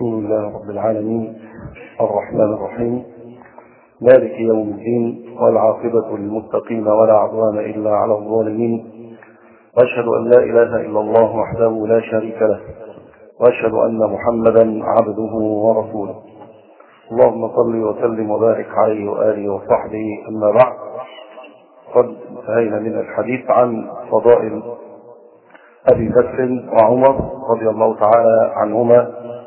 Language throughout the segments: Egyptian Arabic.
لله رب العالمين الرحمن الرحيم مالك يوم الدين والعاقبة للمتقين ولا عدوان إلا على الظالمين وأشهد أن لا إله إلا الله وحده لا شريك له وأشهد أن محمدا عبده ورسوله اللهم صل وسلم وبارك عليه وآله وصحبه أما بعد قد انتهينا من الحديث عن فضائل أبي بكر وعمر رضي الله تعالى عنهما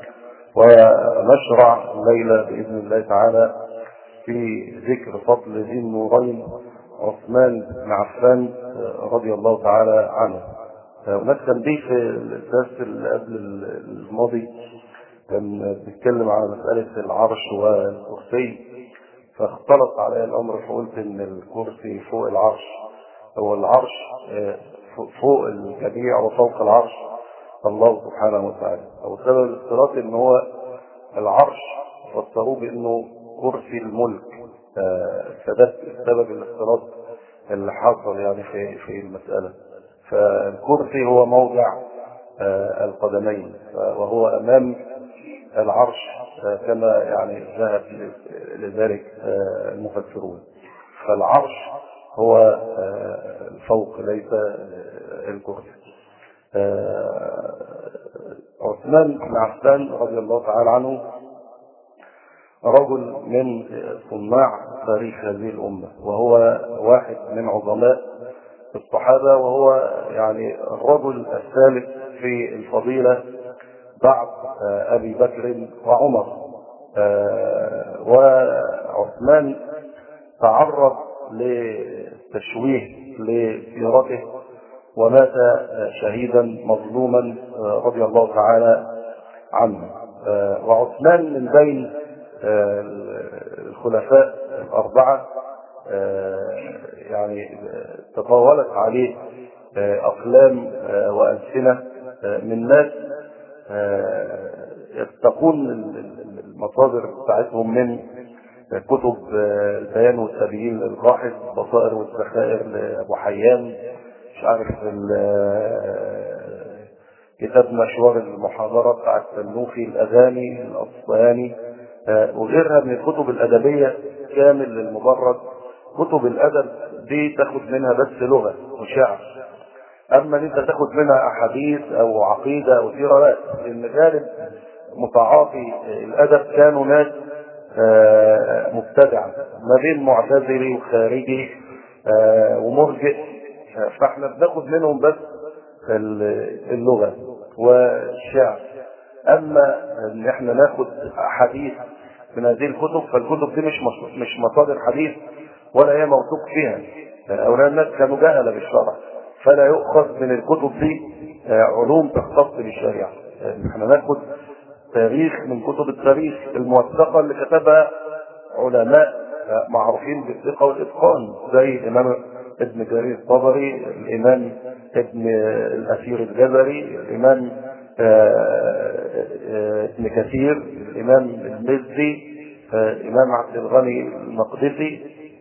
ونشرع الليلة بإذن الله تعالى في ذكر فضل ذي النورين عثمان بن عفان رضي الله تعالى عنه هناك تنبيه في الدرس اللي قبل الماضي كان بيتكلم على مسألة العرش والكرسي فاختلط علي الأمر فقلت إن الكرسي فوق العرش هو العرش فوق الجميع وفوق العرش الله سبحانه وتعالى أو سبب الاختلاط إن هو العرش فسروه بإنه كرسي الملك فده سبب الاختلاط اللي حصل يعني في في المسألة فالكرسي هو موضع القدمين وهو أمام العرش كما يعني ذهب لذلك المفسرون فالعرش هو الفوق ليس الكرسي عثمان بن عفان رضي الله تعالى عنه رجل من صناع تاريخ هذه الأمة وهو واحد من عظماء الصحابة وهو يعني الرجل الثالث في الفضيلة بعد أبي بكر وعمر وعثمان تعرض لتشويه لسيرته ومات شهيدا مظلوما رضي الله تعالى عنه وعثمان من بين الخلفاء الأربعة يعني تطاولت عليه أقلام وألسنة من ناس تكون المصادر بتاعتهم من كتب البيان والتبيين للباحث بصائر والذخائر لأبو حيان مش عارف كتاب مشوار المحاضرة بتاع التنوخي الأغاني الأصفهاني وغيرها من الكتب الأدبية كامل للمجرد كتب الأدب دي تاخد منها بس لغة وشعر أما أنت تاخد منها أحاديث أو عقيدة أو سيرة لا لأن غالب متعاطي الأدب كانوا ناس مبتدعة ما بين معتزلي وخارجي ومرجئ فاحنا بناخد منهم بس اللغة والشعر أما إن احنا ناخد أحاديث من هذه الكتب فالكتب دي مش مش مصادر حديث ولا هي موثوق فيها أولا الناس كانوا جهلة بالشرع فلا يؤخذ من الكتب دي علوم تختص بالشريعة احنا ناخد تاريخ من كتب التاريخ الموثقة اللي كتبها علماء معروفين بالثقة والإتقان زي الإمام ابن جرير الطبري الإمام ابن الأثير الجزري الإمام ابن كثير الإمام المزي الإمام عبد الغني المقدسي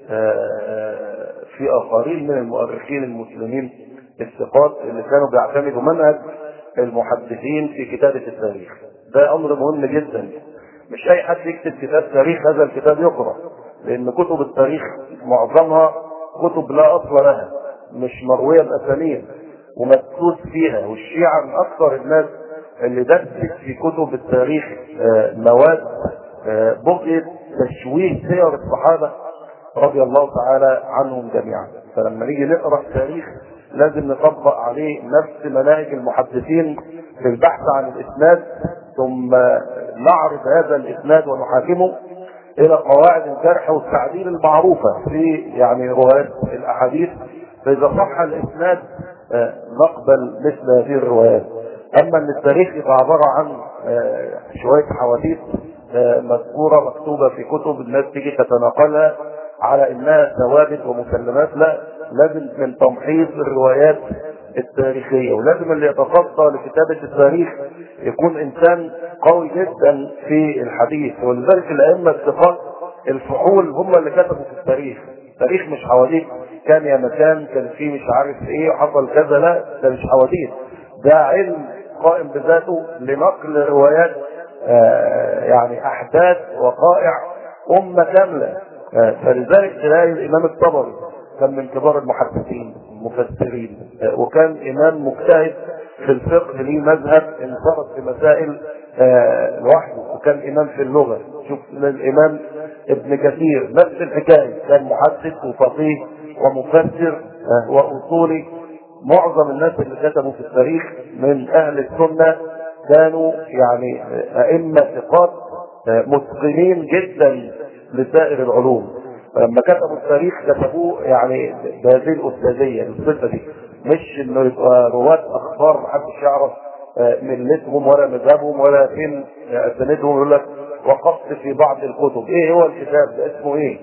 في آخرين من المؤرخين المسلمين الثقات اللي كانوا بيعتمدوا منهج المحدثين في كتابة التاريخ ده أمر مهم جدا مش أي حد يكتب كتاب تاريخ هذا الكتاب يقرأ لأن كتب التاريخ معظمها كتب لا أصل لها مش مروية بأسانيد ومدسوس فيها والشيعة من أكثر الناس اللي دست في كتب التاريخ مواد بغية تشويه سير الصحابة رضي الله تعالى عنهم جميعا فلما نيجي نقرأ التاريخ لازم نطبق عليه نفس مناهج المحدثين في البحث عن الإسناد ثم نعرض هذا الإسناد ونحاكمه إلى قواعد الجرح والتعديل المعروفة في يعني روايات الأحاديث فإذا صح الإسناد نقبل مثل هذه الروايات أما أن التاريخ يبقى عبارة عن شوية حواديت مذكورة مكتوبة في كتب الناس تيجي تتناقلها على انها ثوابت ومسلمات لا لازم من تمحيص الروايات التاريخية ولازم اللي يتصدى لكتابة التاريخ يكون انسان قوي جدا في الحديث ولذلك الائمة الثقات الفحول هم اللي كتبوا في التاريخ التاريخ مش حواديت كان يا مكان كان فيه مش عارف ايه حصل كذا لا ده مش حواديت ده علم قائم بذاته لنقل روايات يعني احداث وقائع امه كامله فلذلك تلاقي الامام الطبري كان من كبار المحدثين المفسرين وكان امام مجتهد في الفقه ليه مذهب انفرد في مسائل لوحده وكان امام في اللغه شوف الامام ابن كثير نفس الحكايه كان محدث وفقيه ومفسر واصولي معظم الناس اللي كتبوا في التاريخ من اهل السنه كانوا يعني ائمه ثقات متقنين جدا لسائر العلوم لما كتبوا التاريخ كتبوه يعني بهذه الاستاذيه الصفه دي مش انه يبقى رواه اخبار محدش يعرف ملتهم ولا مذهبهم ولا فين سندهم يقول لك وقفت في بعض الكتب ايه هو الكتاب ده اسمه ايه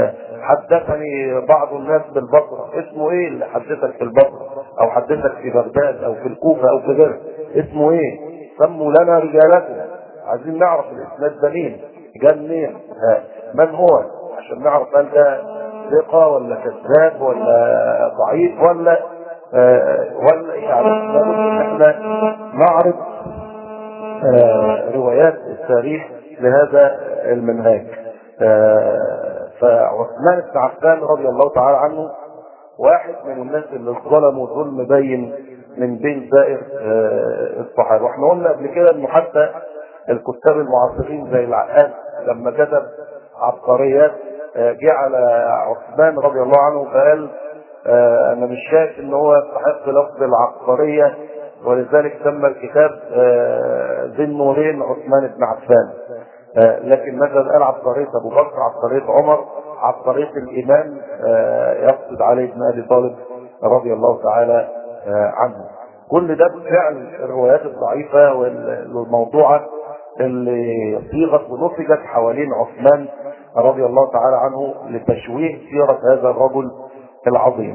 حدثني بعض الناس بالبصرة اسمه ايه اللي حدثك في البصرة او حدثك في بغداد او في الكوفة او في غيره اسمه ايه سموا لنا رجالكم عايزين نعرف الاسناد ده مين جاء منين من هو عشان نعرف هل ده ثقة ولا كذاب ولا ضعيف ولا آه ولا يعني لابد ان احنا نعرض آه روايات التاريخ لهذا المنهاج آه فعثمان بن عفان رضي الله تعالى عنه واحد من الناس اللي ظلموا ظلم بين من بين سائر الصحابه واحنا قلنا قبل كده انه حتى الكتاب المعاصرين زي العقاد لما كتب عبقريات جه على عثمان رضي الله عنه فقال انا مش شايف ان هو يستحق لفظ العبقريه ولذلك سمى الكتاب ذي النورين عثمان بن عفان لكن مثلا قال عبقريه ابو بكر عبقريه عمر عبقريه الامام يقصد علي بن ابي طالب رضي الله تعالى عنه كل ده بالفعل الروايات الضعيفه والموضوعه اللي صيغت ونسجت حوالين عثمان رضي الله تعالى عنه لتشويه سيره هذا الرجل العظيم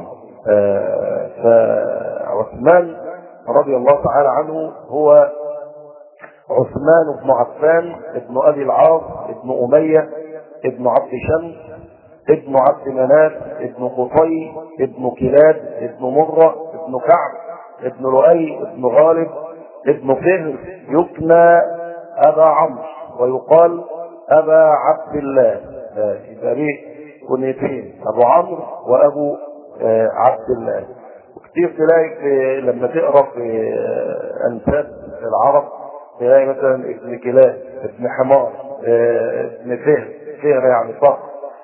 فعثمان رضي الله تعالى عنه هو عثمان بن عفان ابن ابي العاص ابن اميه ابن عبد شمس ابن عبد مناف ابن قصي ابن كلاب ابن مره ابن كعب ابن لؤي ابن غالب ابن فهر يكنى ابا عمرو ويقال ابا عبد الله يبقى ليه كنيتين ابو عمرو وابو عبد الله وكتير تلاقي في لما تقرا في انساب العرب تلاقي مثلا ابن كلاب ابن حمار ابن فهر فهر يعني صقر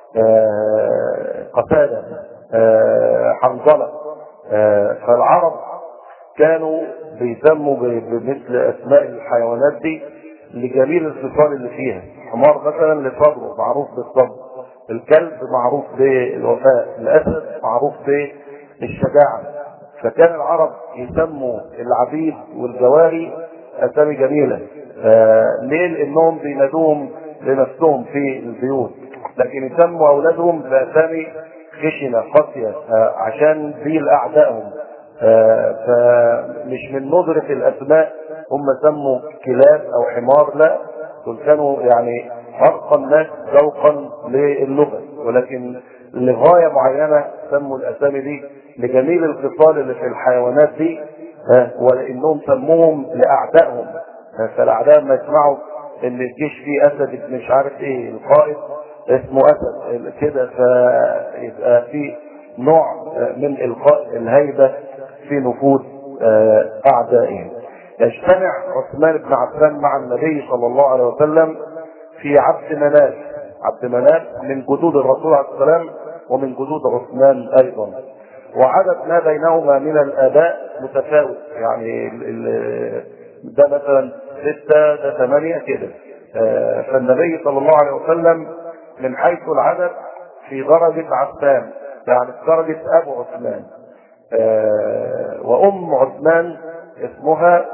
قتاده حنظله فالعرب كانوا بيسموا بمثل اسماء الحيوانات دي لجميل الخصال اللي فيها حمار مثلا لصبره معروف بالصبر الكلب معروف بالوفاء الاسد معروف بالشجاعه فكان العرب يسموا العبيد والجواري اسامي جميله آه ليه لانهم بينادوهم لنفسهم في البيوت لكن يسموا اولادهم باسامي خشنه قاسيه آه عشان دي لاعدائهم آه فمش من ندرة الاسماء هم سموا كلاب او حمار لا دول كانوا يعني ارقى الناس ذوقا للغه ولكن لغايه معينه سموا الاسامي دي لجميل الخصال اللي في الحيوانات دي ولانهم سموهم لاعدائهم فالاعداء ما يسمعوا ان الجيش فيه اسد مش عارف ايه القائد اسمه اسد كده فيبقى في نوع من القاء الهيبه في نفوذ اعدائهم يجتمع عثمان بن عفان مع النبي صلى الله عليه وسلم في عبد مناف عبد مناف من جدود الرسول عليه السلام ومن جدود عثمان ايضا وعدد ما بينهما من الاباء متفاوت يعني ال ال ده مثلا ستة ده ثمانية كده آه فالنبي صلى الله عليه وسلم من حيث العدد في درجة عفان يعني في درجة ابو عثمان آه وام عثمان اسمها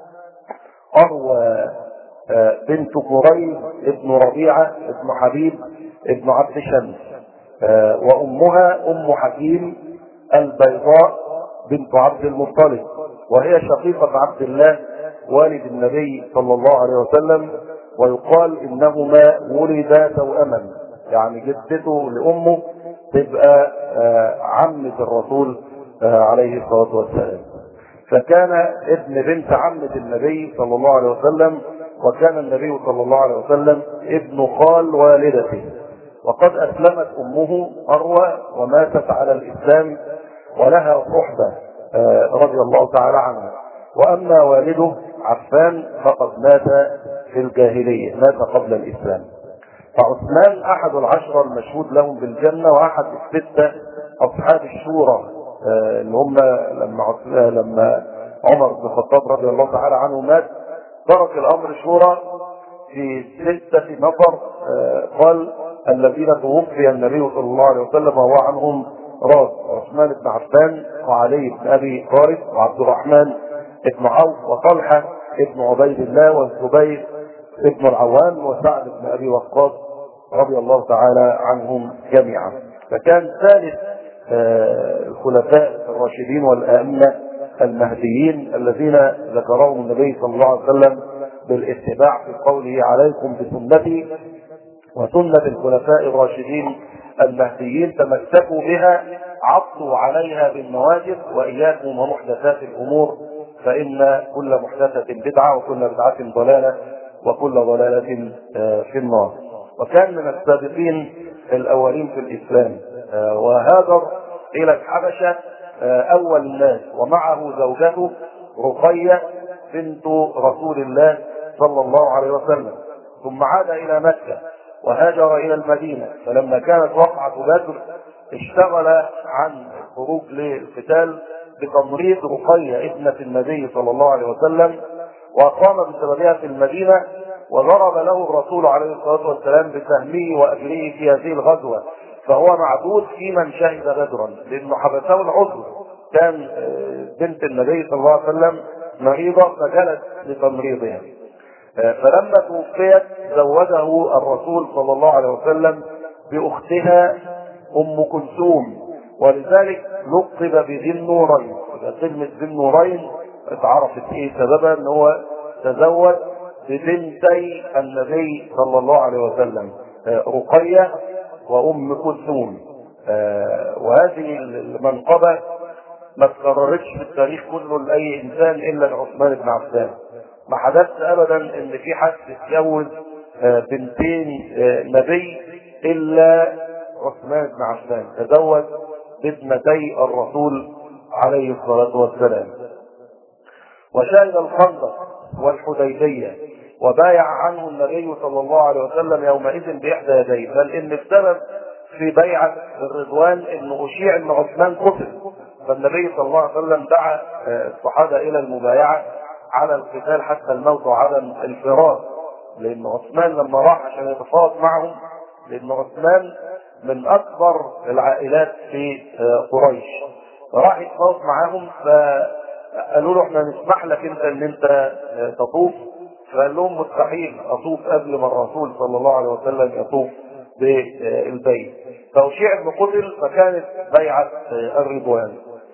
اروى آه بنت قريب ابن ربيعة ابن حبيب ابن عبد شمس وامها ام حكيم البيضاء بنت عبد المطلب وهي شقيقة عبد الله والد النبي صلى الله عليه وسلم ويقال انهما ولدا توأما يعني جدته لامه تبقى عمة الرسول عليه الصلاة والسلام فكان ابن بنت عمة النبي صلى الله عليه وسلم وكان النبي صلى الله عليه وسلم ابن خال والدته وقد أسلمت أمه أروى وماتت على الإسلام ولها صحبة آه، رضي الله تعالى عنها وأما والده عفان فقد مات في الجاهلية مات قبل الإسلام فعثمان أحد العشرة المشهود لهم بالجنة وأحد الستة أصحاب الشورى آه، اللي هم لما عث- لما عمر بن الخطاب رضي الله تعالى عنه مات ترك الأمر شورى في ستة نفر آه، قال الذين توفي النبي صلى الله عليه وسلم وهو عنهم راس عثمان بن عفان وعلي بن ابي طالب وعبد الرحمن بن عوف وطلحه بن عبيد الله والزبير بن العوام وسعد بن ابي وقاص رضي الله تعالى عنهم جميعا فكان ثالث آه، الخلفاء الراشدين والائمه المهديين الذين ذكرهم النبي صلى الله عليه وسلم بالاتباع في قوله عليكم بسنتي وسنة الخلفاء الراشدين المهديين تمسكوا بها عضوا عليها بالنواجذ وإياكم ومحدثات الأمور فإن كل محدثة بدعة وكل بدعة ضلالة وكل ضلالة آه، في النار وكان من السابقين الأولين في الإسلام آه، وهاجر إلى الحبشة آه، أول الناس ومعه زوجته رقية بنت رسول الله صلى الله عليه وسلم ثم عاد إلى مكة وهاجر إلى المدينة فلما كانت وقعة بدر اشتغل عن الخروج للقتال بتمريض رقية ابنة النبي صلى الله عليه وسلم وأقام بسببها في المدينة وضرب له الرسول عليه الصلاة والسلام بسهمه وأجره في هذه الغزوة فهو معدود في من شهد بدرا لأنه حبسه العذر كان آه، بنت النبي صلى الله عليه وسلم مريضة فجلت لتمريضها فلما توفيت زوجه الرسول صلى الله عليه وسلم باختها ام كلثوم ولذلك لقب بذي النورين يبقى كلمه ذي النورين اتعرفت ايه سببها ان هو تزوج ببنتي النبي صلى الله عليه وسلم آه، رقيه وام كلثوم آه، وهذه المنقبه ما تكررتش في التاريخ كله لاي انسان الا لعثمان بن عفان ما حدثش ابدا ان في حد يتجوز آه، بنتين آه، نبي الا عثمان بن عفان تزوج بابنتي الرسول عليه الصلاه والسلام وشهد الخندق والحديبيه وبايع عنه النبي صلى الله عليه وسلم يومئذ باحدى يديه بل ان السبب في بيعه الرضوان انه اشيع ان عثمان قتل فالنبي صلى الله عليه وسلم دعا آه، الصحابه الى المبايعه على القتال حتى الموت وعدم الفرار لان عثمان لما راح عشان يتفاوض معهم لان عثمان من اكبر العائلات في آه، قريش فراح يتفاوض معاهم فقالوا له احنا نسمح لك انت ان انت آه، تطوف فقال لهم مستحيل اطوف قبل ما الرسول صلى الله عليه وسلم يطوف بالبيت فأشيع ابن قتل فكانت بيعة آه، الرضوان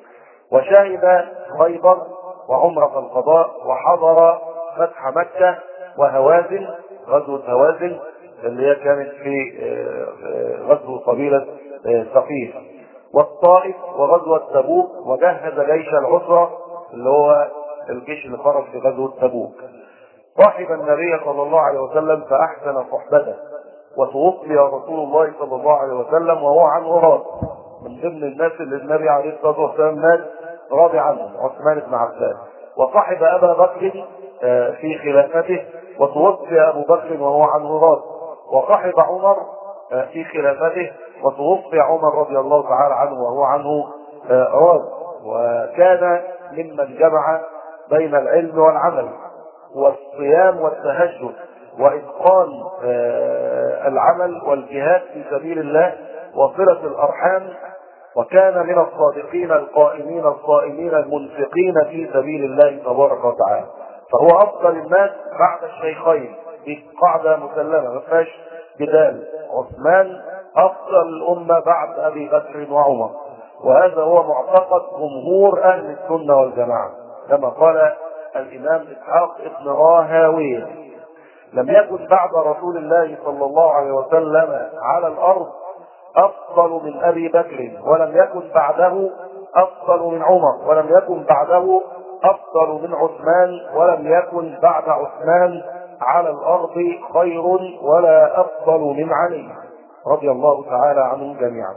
وشهد خيبر وعمرة القضاء وحضر فتح مكة وهوازن غزوة هوازن اللي هي كانت في آه، آه، غزو قبيلة آه، ثقيف والطائف وغزوة تبوك وجهز جيش العسرة اللي هو الجيش اللي خرج في غزوة تبوك صاحب النبي صلى الله عليه وسلم فأحسن صحبته وتوفي رسول الله صلى الله عليه وسلم وهو عنه راض من ضمن الناس اللي النبي عليه الصلاه والسلام مات راضي عنهم عثمان بن عفان وصاحب ابا بكر آه، في خلافته وتوفي ابو بكر وهو عنه راض وصاحب عمر آه، في خلافته وتوفي عمر رضي الله تعالى عنه وهو عنه آه، راض وكان ممن جمع بين العلم والعمل والصيام والتهجد وإتقان آه، العمل والجهاد في سبيل الله وصلة الأرحام وكان من الصادقين القائمين الصائمين المنفقين في سبيل الله تبارك وتعالى فهو أفضل الناس بعد الشيخين دي قاعدة مسلمة ما فيهاش جدال عثمان أفضل الأمة بعد أبي بكر وعمر وهذا هو معتقد جمهور أهل السنة والجماعة كما قال الإمام إسحاق ابن راهويه لم يكن بعد رسول الله صلى الله عليه وسلم على الأرض أفضل من أبي بكر ولم يكن بعده أفضل من عمر ولم يكن بعده أفضل من عثمان ولم يكن بعد عثمان على الأرض خير ولا أفضل من علي رضي الله تعالى عنهم جميعا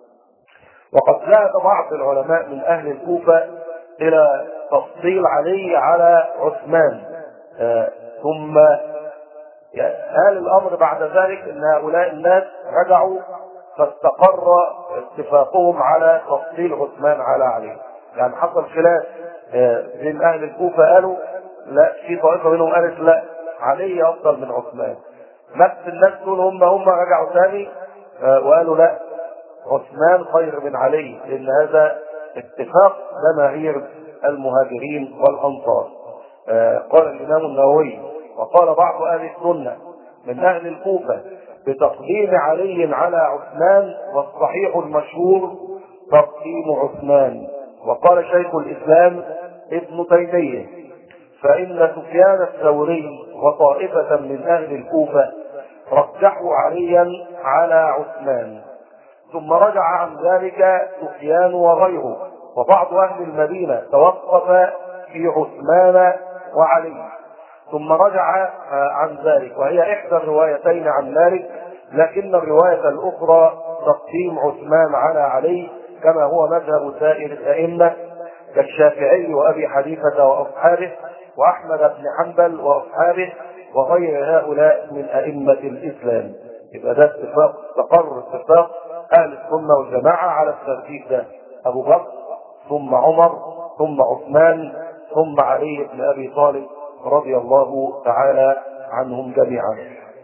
وقد ذهب بعض العلماء من أهل الكوفة إلى تفضيل علي على عثمان آه ثم قال الأمر بعد ذلك أن هؤلاء الناس رجعوا فاستقر اتفاقهم على تفضيل عثمان على علي يعني حصل خلاف بين أهل الكوفة قالوا لا في طائفة منهم قالت لا علي أفضل من عثمان نفس الناس دول هم هم رجعوا ثاني وقالوا لا عثمان خير من علي لأن هذا اتفاق جماهير المهاجرين والأنصار قال الإمام النووي وقال بعض أهل السنة من أهل الكوفة بتقديم علي على عثمان والصحيح المشهور تقديم عثمان وقال شيخ الإسلام ابن تيمية فإن سفيان الثوري وطائفة من أهل الكوفة رجحوا عليا على عثمان ثم رجع عن ذلك سفيان وغيره وبعض أهل المدينة توقف في عثمان وعلي ثم رجع عن ذلك وهي إحدى الروايتين عن مالك لكن الرواية الأخرى تقديم عثمان على علي كما هو مذهب سائر الأئمة كالشافعي وأبي حنيفة وأصحابه وأحمد بن حنبل وأصحابه وغير هؤلاء من أئمة الإسلام يبقى ده اتفاق استقر اتفاق أهل السنة والجماعة على الترتيب ده أبو بكر ثم عمر ثم عثمان ثم علي بن أبي طالب رضي الله تعالى عنهم جميعا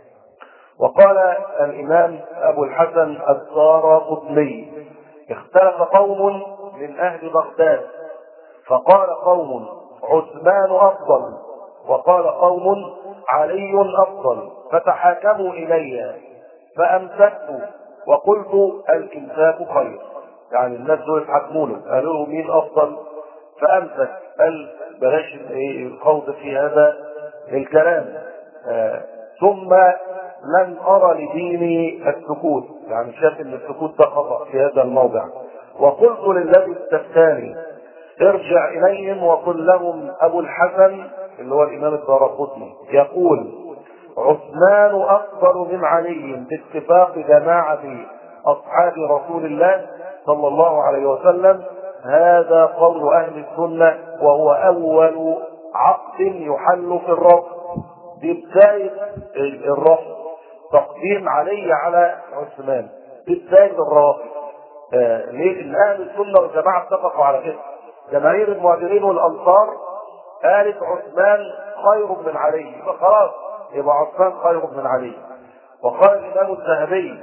وقال الإمام أبو الحسن الدار قطني اختلف قوم من أهل بغداد فقال قوم عثمان أفضل وقال قوم علي أفضل فتحاكموا إلي فأمسكت وقلت الإمساك خير يعني الناس دول يتحكموا له قالوا له مين أفضل فأمسك قال بلاش الخوض في هذا الكلام آه ثم لن أرى لديني السكوت يعني شاف ان السكوت ده خطأ في هذا الموضع وقلت للذي استفتاني ارجع إليهم وقل لهم أبو الحسن اللي هو الإمام الدارقطني يقول عثمان أفضل من علي باتفاق جماعة أصحاب رسول الله صلى الله عليه وسلم هذا قول أهل السنة وهو أول عقد يحل في الرفض دي بداية الرفض تقديم علي على عثمان دي بداية الرافض آه ليه؟ إن أهل السنة والجماعة اتفقوا على كده جماهير المهاجرين والأنصار قالت عثمان خير من علي فخلاص يبقى عثمان خير من علي وقال الإمام الذهبي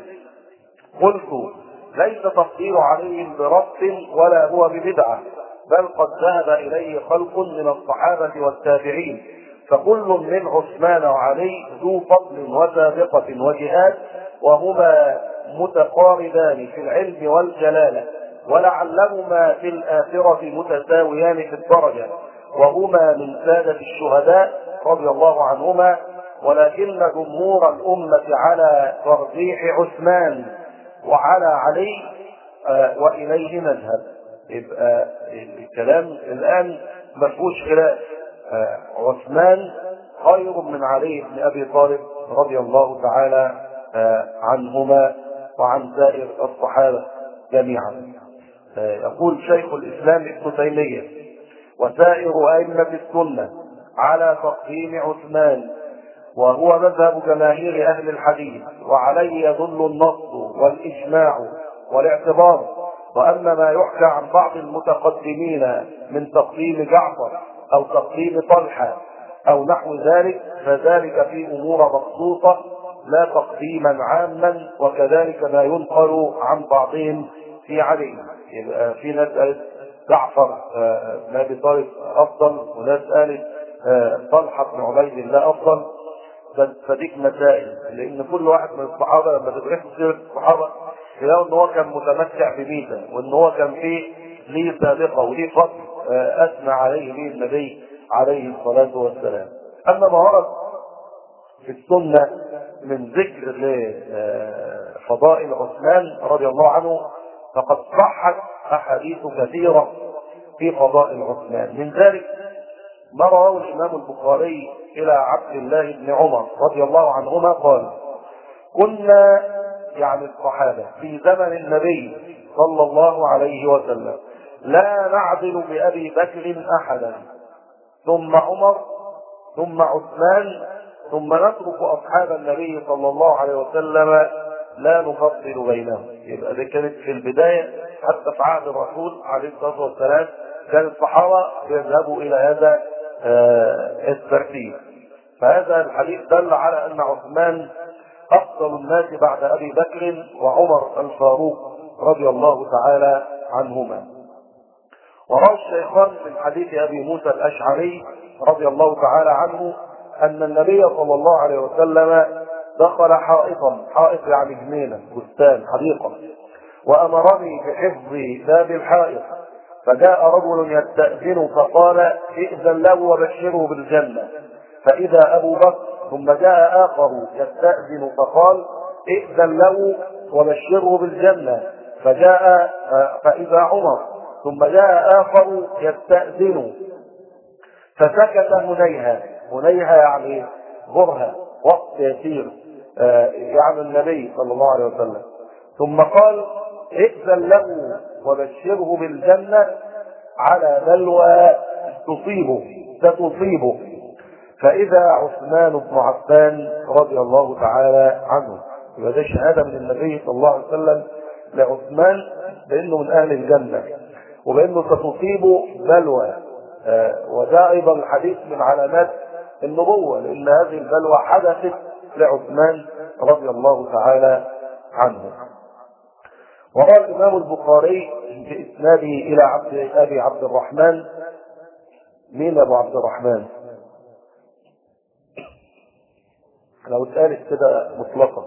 قلت ليس تفضيل علي برفض ولا هو ببدعة بل قد ذهب إليه خلق من الصحابة والتابعين فكل من عثمان وعلي ذو فضل وسابقة وجهاد وهما متقاربان في العلم والجلالة ولعلهما في الآخرة متساويان في الدرجة وهما من سادة الشهداء رضي الله عنهما ولكن جمهور الأمة على ترجيح عثمان وعلى علي آه وإليه نذهب يبقى الكلام الآن ما فيهوش خلاف آه عثمان خير من علي بن أبي طالب رضي الله تعالى آه عنهما وعن سائر الصحابة جميعا يقول شيخ الإسلام ابن تيمية وسائر أئمة السنة على تقديم عثمان وهو مذهب جماهير أهل الحديث وعليه يدل النص والإجماع والاعتبار وأما ما يحكى عن بعض المتقدمين من تقديم جعفر أو تقديم طلحة أو نحو ذلك فذلك في أمور مخصوصة لا تقديما عاما وكذلك ما ينقل عن بعضهم في علي يبقى في ناس قالت جعفر بن ابي طالب افضل وناس قالت طلحه بن عبيد الله افضل فديك مسائل لان كل واحد من الصحابه لما تدرس سيره الصحابه تلاقوا ان هو كان متمتع بميزه وان هو كان فيه ليه سابقه وليه فضل اثنى عليه به النبي عليه الصلاه والسلام اما ما ورد في السنه من ذكر لفضائل عثمان رضي الله عنه فقد صحت احاديث كثيره في فضائل عثمان من ذلك ما رواه الإمام البخاري إلى عبد الله بن عمر رضي الله عنهما قال كنا يعني الصحابة في زمن النبي صلى الله عليه وسلم لا نعدل بأبي بكر أحدا ثم عمر ثم عثمان ثم نترك أصحاب النبي صلى الله عليه وسلم لا نفصل بينهم يبقى دي كانت في البداية حتى في عهد الرسول عليه الصلاة والسلام كان الصحابة يذهبوا إلى هذا الترتيب فهذا الحديث دل على أن عثمان أفضل الناس بعد أبي بكر وعمر الفاروق رضي الله تعالى عنهما وروى الشيخان من حديث أبي موسى الأشعري رضي الله تعالى عنه أن النبي صلى الله عليه وسلم دخل حائطا حائط يعني جنينة بستان حديقة وأمرني بحفظ باب الحائط فجاء رجل يستأذن فقال ائذن له وبشره بالجنة فإذا أبو بكر ثم جاء آخر يستأذن فقال ائذن له وبشره بالجنة فجاء فإذا عمر ثم جاء آخر يستأذن فسكت هنيها هنيها يعني غرها وقت يسير يعني النبي صلى الله عليه وسلم ثم قال ائذن له وبشره بالجنة على بلوى تصيبه ستصيبه فإذا عثمان بن عفان رضي الله تعالى عنه يبقى ده شهادة من النبي صلى الله عليه وسلم لعثمان بأنه من أهل الجنة وبأنه ستصيبه بلوى آه وده أيضا الحديث من علامات النبوة لأن هذه البلوى حدثت لعثمان رضي الله تعالى عنه وروى الإمام البخاري بإسناده إلى عبد أبي عبد الرحمن مين أبو عبد الرحمن؟ لو اتقالت كده مطلقة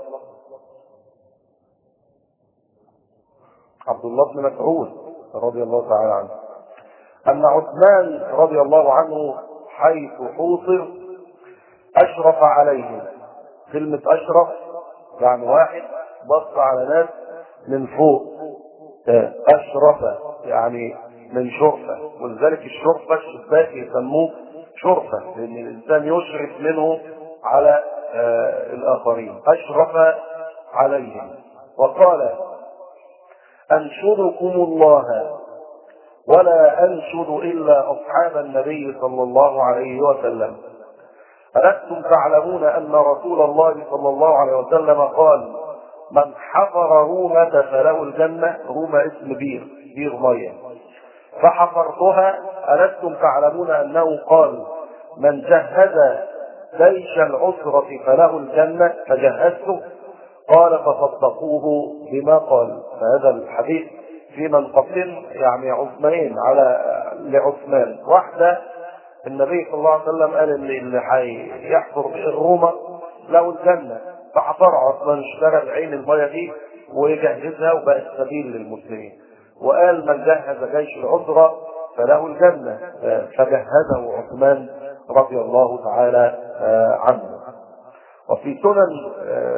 عبد الله بن مسعود رضي الله تعالى عنه أن عثمان رضي الله عنه حيث حوصر أشرف عليه كلمة أشرف يعني واحد بص على ناس من فوق أشرف يعني من شرفة ولذلك الشرفة الشباك يسموه شرفة لأن الإنسان يشرف منه على آه الآخرين أشرف عليهم وقال أنشدكم الله ولا أنشد إلا أصحاب النبي صلى الله عليه وسلم ألستم تعلمون أن رسول الله صلى الله عليه وسلم قال من حفر رومة فله الجنة رومة اسم بير بير مية فحفرتها ألستم تعلمون أنه قال من جهز جيش العسرة فله الجنة فجهزته قال فصدقوه بما قال فهذا الحديث في منقطين يعني عثمانين على لعثمان واحدة النبي صلى الله عليه وسلم قال اللي اللي هيحفر الرومة له الجنة فحفر عثمان اشترى بعين المية دي ويجهزها وبقت سبيل للمسلمين وقال من جهز جيش العسرة فله الجنة فجهزه عثمان رضي الله تعالى عنه وفي سنن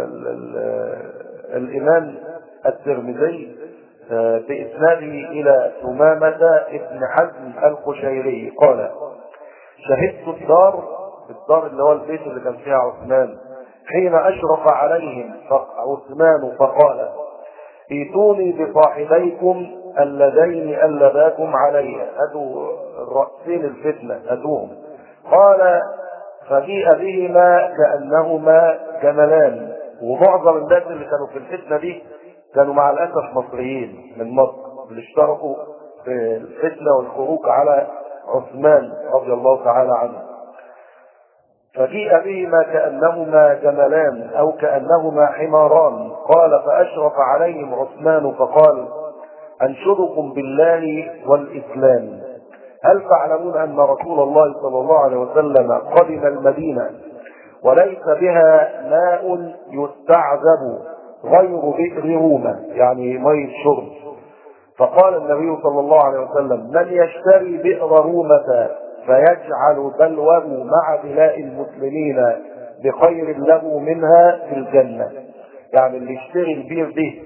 الإمام الترمذي بإسناده إلى ثمامة ابن حزم القشيري قال شهدت الدار الدار اللي هو البيت اللي كان فيها عثمان حين أشرف عليهم عثمان فقال ائتوني بصاحبيكم اللذين ألباكم علي أدوا الرأسين الفتنة أدوهم قال فجيء بهما كأنهما جملان ومعظم الناس اللي كانوا في الفتنة دي كانوا مع الأسف مصريين من مصر اللي اشتركوا في الفتنة والخروج على عثمان رضي الله تعالى عنه فجيء بهما كأنهما جملان أو كأنهما حماران قال فأشرف عليهم عثمان فقال أنشدكم بالله والإسلام هل تعلمون أن رسول الله صلى الله عليه وسلم قدم المدينة وليس بها ماء يستعذب غير بئر رومة يعني مية شرب فقال النبي صلى الله عليه وسلم من يشتري بئر رومة فيجعل بلوه مع بلاء المسلمين بخير له منها في الجنة يعني اللي يشتري البير دي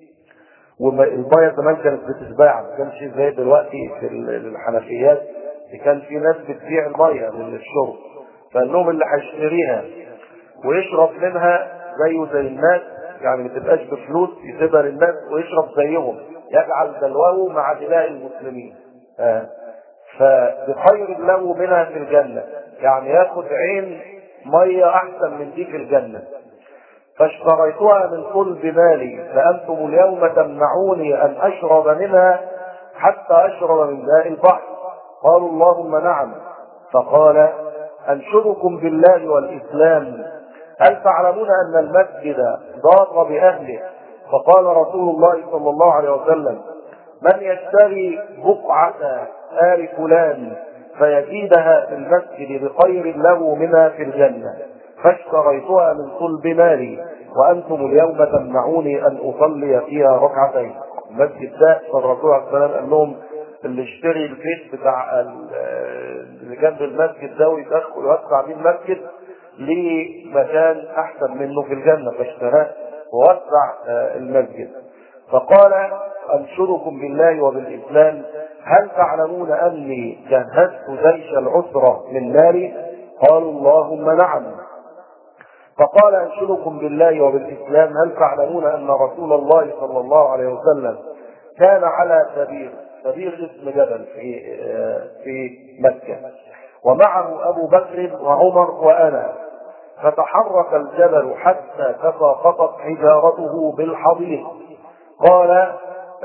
والمية زمان كانت بتتباع ما كانش زي دلوقتي في الحنفيات كان في ناس بتبيع الميه للشرب فقال لهم اللي هيشتريها ويشرب منها زيه زي الناس يعني ما تبقاش بفلوس يسيبها للناس ويشرب زيهم يجعل دلوه مع دماء المسلمين آه. فبخير له منها في الجنة يعني ياخد عين مية أحسن من دي في الجنة فاشتريتها من صلب مالي فأنتم اليوم تمنعوني أن أشرب منها حتى أشرب من ماء البحر قالوا اللهم نعم فقال أنشدكم بالله والإسلام هل تعلمون أن المسجد ضاق بأهله فقال رسول الله صلى الله عليه وسلم من يشتري بقعة آل فلان فيزيدها في المسجد بخير له منها في الجنة فاشتريتها من صلب مالي وأنتم اليوم تمنعوني أن أصلي فيها ركعتين المسجد ده فالرسول عليه السلام قال لهم اللي اشتري البيت بتاع اللي جنب المسجد ده ويدخل ويوسع بيه المسجد ليه مكان احسن منه في الجنه فاشتراه ووسع المسجد فقال انشدكم بالله وبالاسلام هل تعلمون اني جهزت جيش العسره من مالي قالوا اللهم نعم فقال انشدكم بالله وبالاسلام هل تعلمون ان رسول الله صلى الله عليه وسلم كان على سبيل سبيل اسم جبل في في مكه ومعه ابو بكر وعمر وانا فتحرك الجبل حتى تساقطت حجارته بالحضيض قال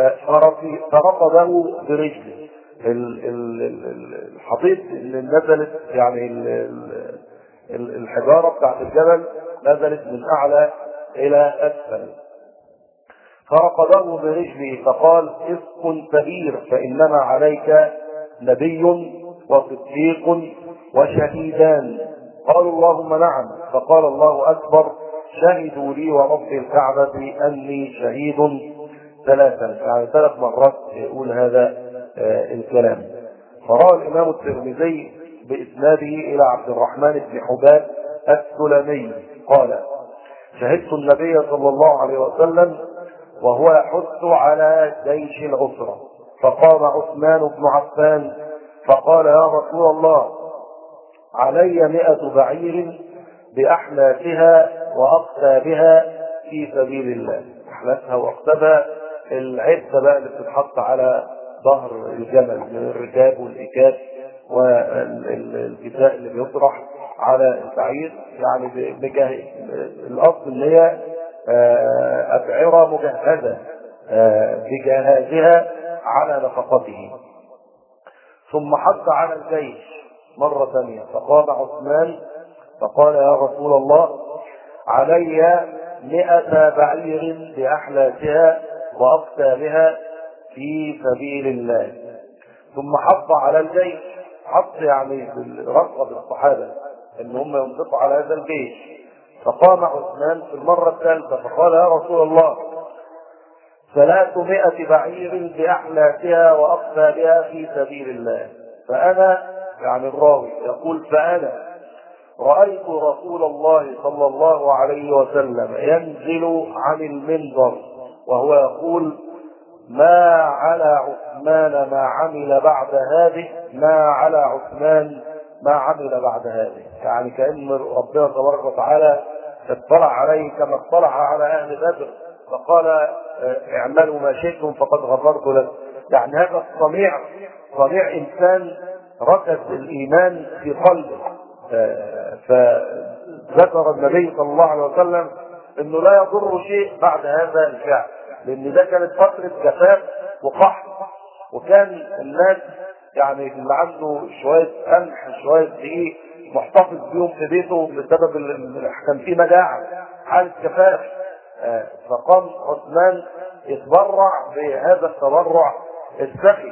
فرقده برجله الحضيض اللي نزلت يعني الحجاره بتاعت الجبل نزلت من اعلى الى اسفل فرقده برجله فقال اسكن كبير فانما عليك نبي وصديق وشهيدان قالوا اللهم نعم فقال الله اكبر شهدوا لي ورب الكعبه اني شهيد ثلاثا يعني ثلاث مرات يقول هذا الكلام فروى الامام الترمذي باسناده الى عبد الرحمن بن حباب السلمي قال شهدت النبي صلى الله عليه وسلم وهو يحث على جيش العسره فقام عثمان بن عفان فقال يا رسول الله علي مئة بعير بأحلافها وأقتابها في سبيل الله أحلافها وأقتابها العدة بقى اللي بتتحط على ظهر الجمل من الركاب والإكاب والكساء اللي بيطرح على البعير يعني بجاه الأصل اللي هي أبعرة مجهزة بجهازها على نفقته ثم حث على الجيش مرة ثانية فقام عثمان فقال يا رسول الله علي مئة بعير بأحلاسها وأقتالها في سبيل الله ثم حط على الجيش حط يعني رغب الصحابة ان هم ينفقوا على هذا الجيش فقام عثمان في المرة الثالثة فقال يا رسول الله ثلاثمائة بعير بأحلاسها وأقفى بها في سبيل الله فأنا يعني الراوي يقول فأنا رأيت رسول الله صلى الله عليه وسلم ينزل عن المنبر وهو يقول ما على عثمان ما عمل بعد هذه ما على عثمان ما عمل بعد هذه يعني كأن ربنا تبارك وتعالى اطلع عليه كما اطلع على أهل بدر فقال اعملوا ما شئتم فقد غفرت لكم يعني هذا الصنيع صنيع إنسان ركز الإيمان في قلبه فذكر النبي صلى الله عليه وسلم انه لا يضر شيء بعد هذا الفعل لان ده كانت فتره جفاف وقحط وكان الناس يعني اللي عنده شويه قمح شويه دقيق محتفظ بيهم في بيته بسبب كان في مجاعه حاله جفاف فقام عثمان يتبرع بهذا التبرع السخي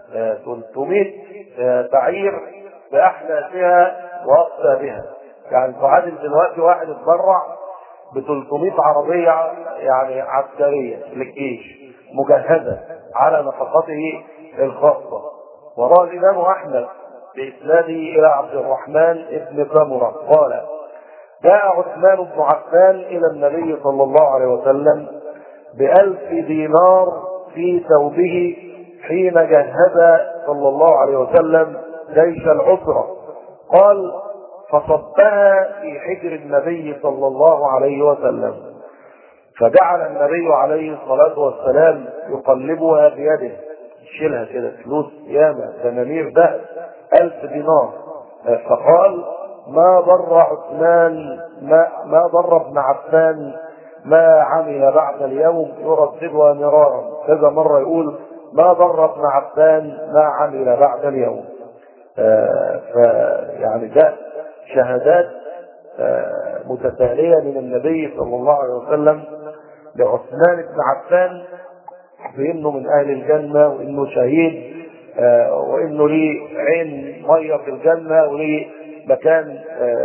300 بعير باحلاسها واقسامها يعني تعادل دلوقتي واحد اتبرع ب 300 عربيه يعني عسكريه للجيش مجهزه على نفقته الخاصه وراى الامام احمد باسناده الى عبد الرحمن بن سمره قال جاء عثمان بن عفان الى النبي صلى الله عليه وسلم بألف دينار في ثوبه حين جهز صلى الله عليه وسلم جيش العسرة قال فصبها في حجر النبي صلى الله عليه وسلم فجعل النبي عليه الصلاة والسلام يقلبها بيده يشيلها كده فلوس ياما دنانير ذهب ألف دينار فقال ما ضر عثمان ما, ما ضر ابن عفان ما عمل بعد اليوم يرددها مرارا كذا مرة يقول ما ضر ابن عفان ما عمل بعد اليوم آه فيعني ده شهادات آه متتالية من النبي صلى الله عليه وسلم لعثمان بن عفان بانه من اهل الجنة وانه شهيد آه وانه ليه عين مية في الجنة وليه مكان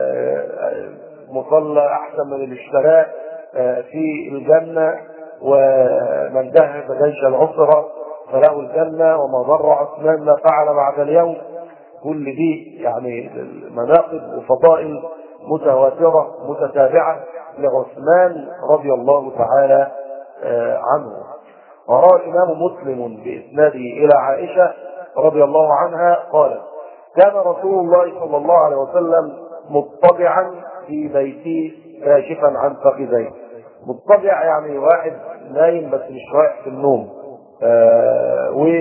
مصلى احسن من اللي اشتراه في الجنة ومن ذهب جيش العسرة فله الجنة وما ضر عثمان ما فعل بعد اليوم كل دي يعني مناقب وفضائل متواترة متتابعة لعثمان رضي الله تعالى عنه وروى الإمام مسلم بإسناده إلى عائشة رضي الله عنها قالت كان رسول الله صلى الله عليه وسلم مضطجعا في بيته كاشفا عن فخذيه مضطجع يعني واحد نايم بس مش رايح في النوم آه و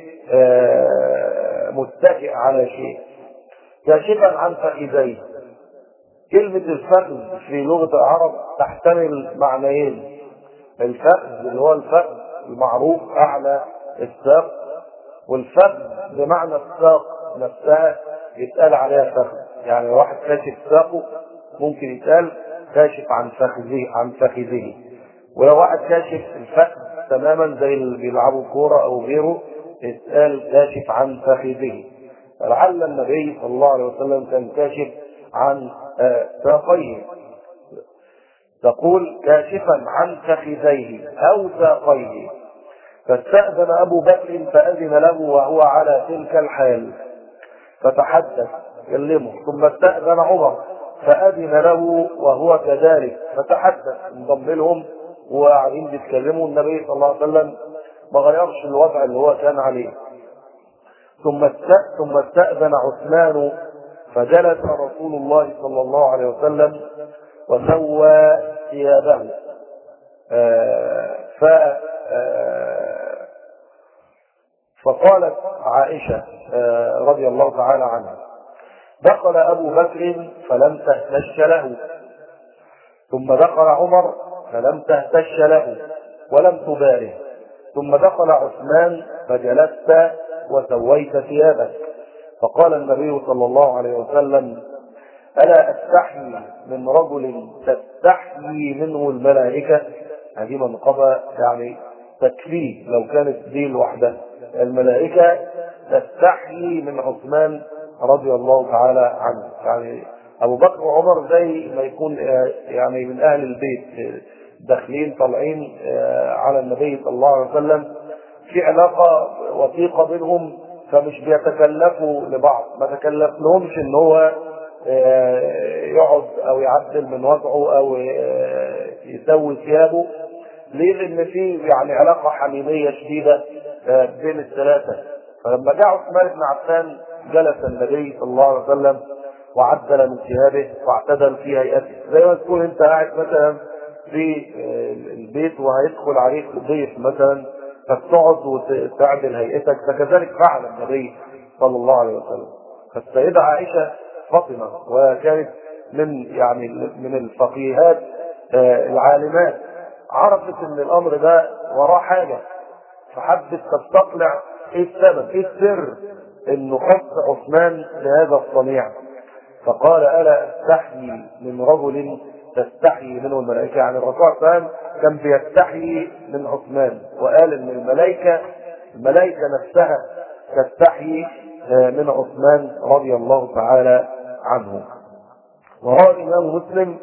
آه متكئ على شيء كاشفا عن فخذيه كلمة الفخذ في لغة العرب تحتمل معنيين الفخذ اللي هو الفخذ المعروف أعلى الساق والفخذ بمعنى الساق نفسها يتقال عليها فخذ يعني واحد كاشف ساقه ممكن يتقال كاشف عن فخذه عن فخذه ولو واحد كاشف الفخذ تماما زي اللي بيلعبوا كوره او غيره يتقال كاشف عن فخذه لعل النبي صلى الله عليه وسلم كان كاشف عن ساقيه تقول كاشفا عن فخذيه او ساقيه فاستأذن أبو بكر فأذن له وهو على تلك الحال فتحدث كلمه ثم استأذن عمر فأذن له وهو كذلك فتحدث انضم لهم وقاعدين بيتكلموا النبي صلى الله عليه وسلم ما غيرش الوضع اللي هو كان عليه ثم ثم استأذن عثمان فجلس رسول الله صلى الله عليه وسلم وسوى ثيابه آه ف آه فقالت عائشة آه رضي الله تعالى عنها دخل أبو بكر فلم تهتش له ثم دخل عمر فلم تهتش له ولم تباره ثم دخل عثمان فجلست وسويت ثيابك فقال النبي صلى الله عليه وسلم ألا أستحيي من رجل تستحيي منه الملائكة هذه منقبة يعني تكفيه لو كانت دي لوحدها الملائكة تستحيي من عثمان رضي الله تعالى عنه يعني أبو بكر وعمر زي ما يكون يعني من أهل البيت داخلين طالعين على النبي صلى الله عليه وسلم في علاقة وثيقة بينهم فمش بيتكلفوا لبعض ما تكلف لهمش ان هو يقعد او يعدل من وضعه او يسوي ثيابه ليه لان في يعني علاقه حميميه شديده بين الثلاثه فلما جاء عثمان بن عفان جلس النبي صلى الله عليه وسلم وعدل من ثيابه واعتدل في هيئته زي ما تكون انت قاعد مثلا في البيت وهيدخل عليك ضيف مثلا فبتقعد وتعدل هيئتك فكذلك فعل النبي صلى الله عليه وسلم فالسيدة عائشة فاطمة وكانت من يعني من الفقيهات العالمات عرفت ان الامر ده وراه حاجة فحبت تستطلع ايه السبب ايه السر انه خص عثمان بهذا الصنيع فقال الا استحيي من رجل تستحيي منه الملائكة يعني الرسول صلى الله عليه وسلم كان بيستحيي من عثمان وقال ان الملائكة الملائكة نفسها تستحيي من عثمان رضي الله تعالى عنه وروى الإمام مسلم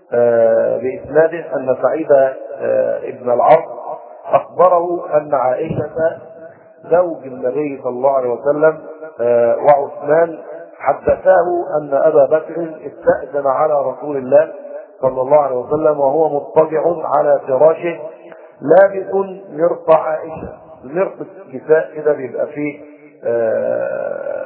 بإسناده أن سعيد ابن العاص أخبره أن عائشة زوج النبي صلى الله عليه وسلم وعثمان حدثاه أن أبا بكر استأذن على رسول الله صلى الله عليه وسلم وهو مضطجع على فراشه لابس مرط عائشة مرط كساء كده بيبقى فيه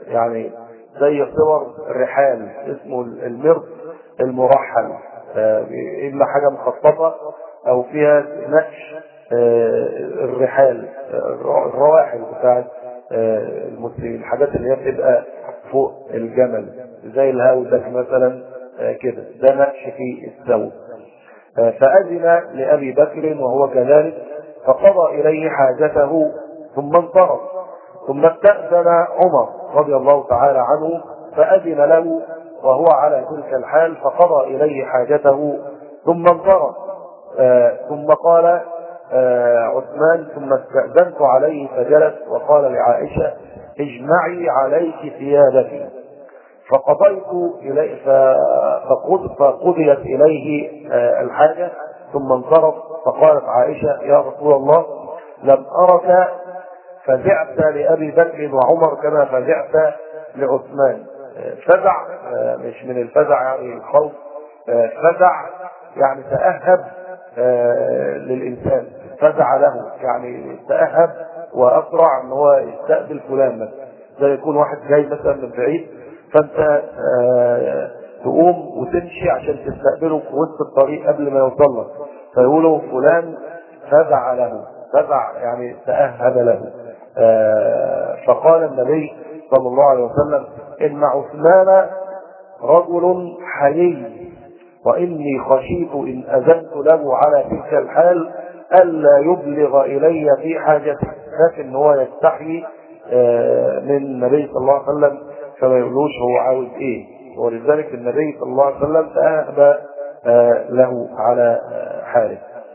يعني زي صور الرحال اسمه المرض المرحل اما حاجه مخططه او فيها نقش الرحال الرواحل بتاعت المسلمين الحاجات اللي هي بتبقى فوق الجمل زي الهودج مثلا كده ده نقش في الثوب فأذن لأبي بكر وهو كذلك فقضى إليه حاجته ثم انصرف ثم استأذن عمر رضي الله تعالى عنه فأذن له وهو على تلك الحال فقضى إليه حاجته ثم انصرف آه ثم قال آه عثمان ثم استأذنت عليه فجلس وقال لعائشة اجمعي عليك ثيابك فقضيت إليه فقض فقضيت إليه آه الحاجة ثم انصرف فقالت عائشة يا رسول الله لم أرك فزعت لأبي بكر وعمر كما فزعت لعثمان فزع مش من الفزع يعني الخوف فزع يعني تأهب للإنسان فزع له يعني تأهب وأسرع ان هو يستقبل فلان مثلا زي يكون واحد جاي مثلا من بعيد فانت تقوم وتمشي عشان تستقبله في وسط الطريق قبل ما يوصل لك فيقولوا فلان فزع له فزع يعني تأهب له فقال النبي صلى الله عليه وسلم إن عثمان رجل حيي وإني خشيت إن أذنت له على تلك الحال ألا يبلغ إلي في حاجته لكن هو يستحي من النبي صلى الله عليه وسلم فما يقولوش هو عاوز إيه ولذلك النبي صلى الله عليه وسلم تأهب له على حاله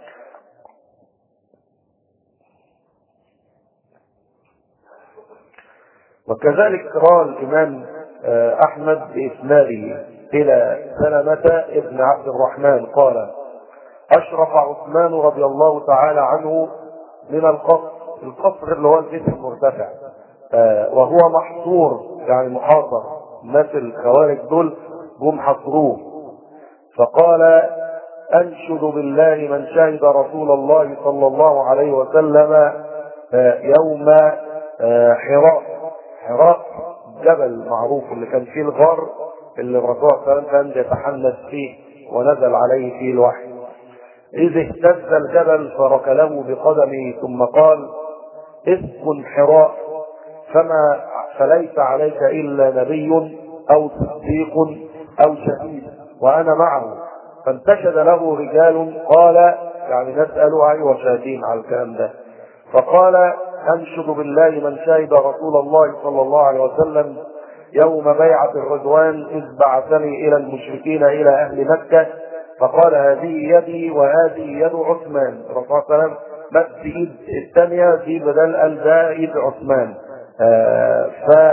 وكذلك روى الإمام أحمد بإسناده إلى سلمة ابن عبد الرحمن قال أشرف عثمان رضي الله تعالى عنه من القصر القصر اللي هو البيت المرتفع وهو محصور يعني محاصر الناس الخوارج دول جم حصروه فقال أنشد بالله من شهد رسول الله صلى الله عليه وسلم يوم حراء حراء جبل معروف اللي كان فيه الغار اللي الرسول صلى الله عليه وسلم كان يتحنث فيه ونزل عليه فيه الوحي إذ اهتز الجبل فركله بقدمه ثم قال اسكن حراء فما فليس عليك إلا نبي أو صديق أو شهيد وأنا معه فانتشد له رجال قال يعني نسأل أيوة شاهدين على الكلام ده فقال أنشد بالله من شهد رسول الله صلى الله عليه وسلم يوم بيعة الرضوان إذ بعثني إلى المشركين إلى أهل مكة فقال هذه يدي وهذه يد عثمان الرسول صلى الله عليه وسلم مد ايد الثانية في بدل قال ده ايد عثمان آه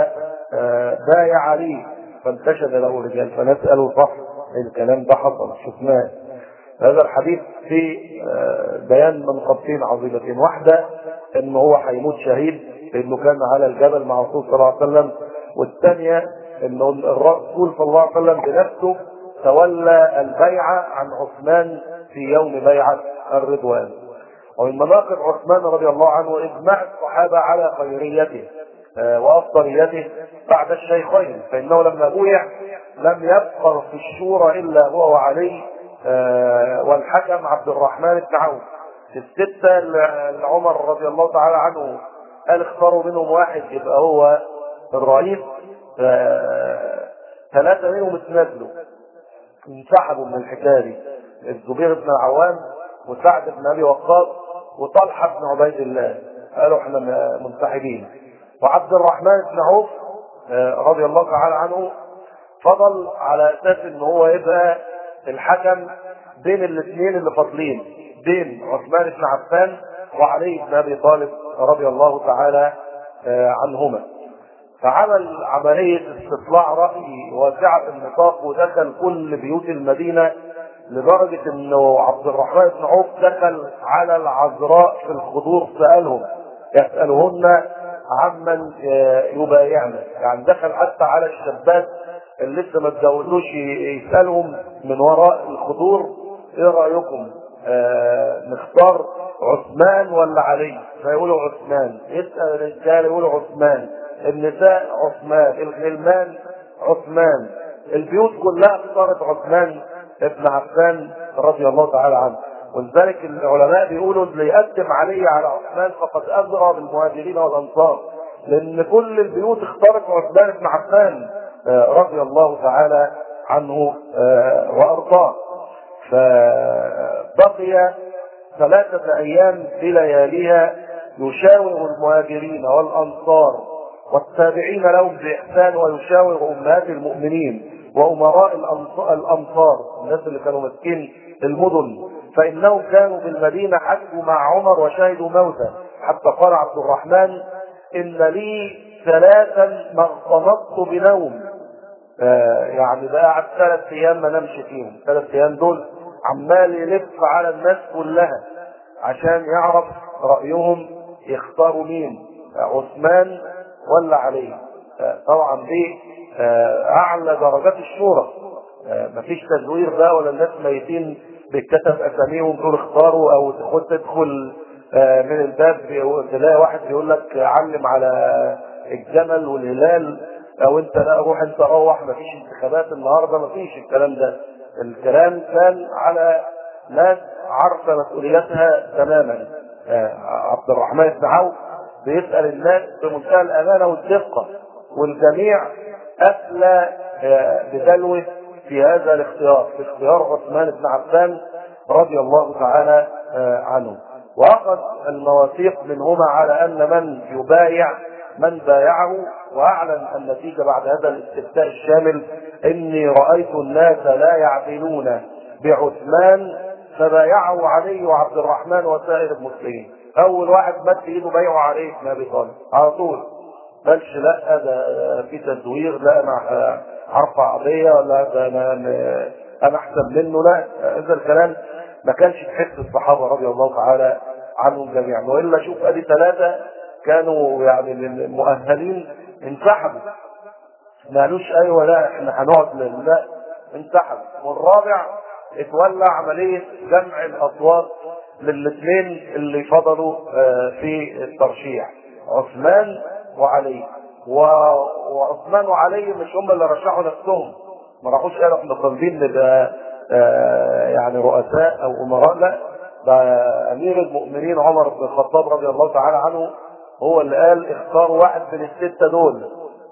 فبايع عليه فانتشد له رجال فنسأله صح الكلام ده حصل شفناه هذا الحديث في بيان منقبتين عظيمتين واحدة ان هو هيموت شهيد لانه كان على الجبل مع الرسول صلى الله عليه وسلم والثانية انه الرسول صلى الله عليه وسلم بنفسه تولى البيعة عن عثمان في يوم بيعة الرضوان ومن مناقب عثمان رضي الله عنه إجماع الصحابة على خيريته وأفضليته بعد الشيخين فإنه لما بويع لم يبقى في الشورى إلا هو وعلي والحكم عبد الرحمن بن عوف الستة اللي عمر رضي الله تعالى عنه قال اختاروا منهم واحد يبقى هو الرئيس ثلاثة منهم اتنازلوا انسحبوا من الحكايه دي الزبير بن العوام وسعد بن ابي وقاص وطلحه بن عبيد الله قالوا احنا منسحبين وعبد الرحمن بن عوف رضي الله تعالى عنه فضل على اساس ان هو يبقى الحكم بين الاثنين اللي فاضلين بين عثمان بن عفان وعلي بن ابي طالب رضي الله تعالى عنهما فعمل عملية استطلاع رأي واسعة النطاق ودخل كل بيوت المدينة لدرجة انه عبد الرحمن بن عوف دخل على العذراء في الخضور سألهم يسألهن عمن يبايعنا يعني دخل حتى على الشابات اللي لسه ما اتجوزوش يسألهم من وراء الخضور ايه رأيكم آه نختار عثمان ولا علي فيقولوا عثمان يسأل الرجال يقولوا عثمان النساء عثمان الغلمان عثمان البيوت كلها اختارت عثمان ابن عفان رضي الله تعالى عنه ولذلك العلماء بيقولوا اللي يقدم علي على عثمان فقد اغرى بالمهاجرين والانصار لان كل البيوت اختارت عثمان بن عفان رضي الله تعالى عنه وارضاه فبقي ثلاثة أيام بلياليها يشاور المهاجرين والأنصار والتابعين لهم بإحسان ويشاور أمهات المؤمنين وأمراء الأمصار الناس اللي كانوا ماسكين المدن فإنهم كانوا بالمدينة حجوا مع عمر وشهدوا موتا حتى قال عبد الرحمن إن لي ثلاثا ما اغتنطت بنوم آه يعني بقى قعد ثلاث أيام ما نمش فيهم ثلاث أيام دول عمال يلف على الناس كلها عشان يعرف رأيهم يختاروا مين عثمان ولا علي طبعا دي اعلى درجات الشورى مفيش تزوير بقى ولا الناس ميتين بيتكتب اساميهم دول اختاروا او تخد تدخل من الباب تلاقي واحد بيقول لك علم على الجمل والهلال او انت لا روح انت روح مفيش انتخابات النهارده مفيش الكلام ده الكلام كان على ناس عارفه مسؤوليتها تماما عبد الرحمن بن عوف بيسال الناس بمنتهى الامانه والدقه والجميع افلى بدلوه في هذا الاختيار في اختيار عثمان بن عفان رضي الله تعالى عنه واخذ المواثيق منهما على ان من يبايع من بايعه واعلن النتيجه بعد هذا الاستفتاء الشامل اني رايت الناس لا يعدلون بعثمان فبايعه علي وعبد الرحمن وسائر المسلمين اول واحد مد ايده بايعه علي بن ابي طالب على طول قالش لا ده في تزوير لا انا هرفع قضيه ولا ده انا انا احسن منه لا هذا الكلام ما كانش تحس الصحابه رضي الله تعالى عنهم جميعا والا شوف ادي ثلاثه كانوا يعني المؤهلين انسحبوا ما قالوش ايوه لا احنا هنقعد لا انسحب والرابع اتولى عمليه جمع الاصوات للاثنين اللي فضلوا في الترشيح عثمان وعلي و... وعثمان وعلي مش هم اللي رشحوا نفسهم ما راحوش قالوا احنا طالبين نبقى يعني رؤساء او امراء لا ده امير المؤمنين عمر بن الخطاب رضي الله تعالى عنه هو اللي قال اختاروا واحد من الستة دول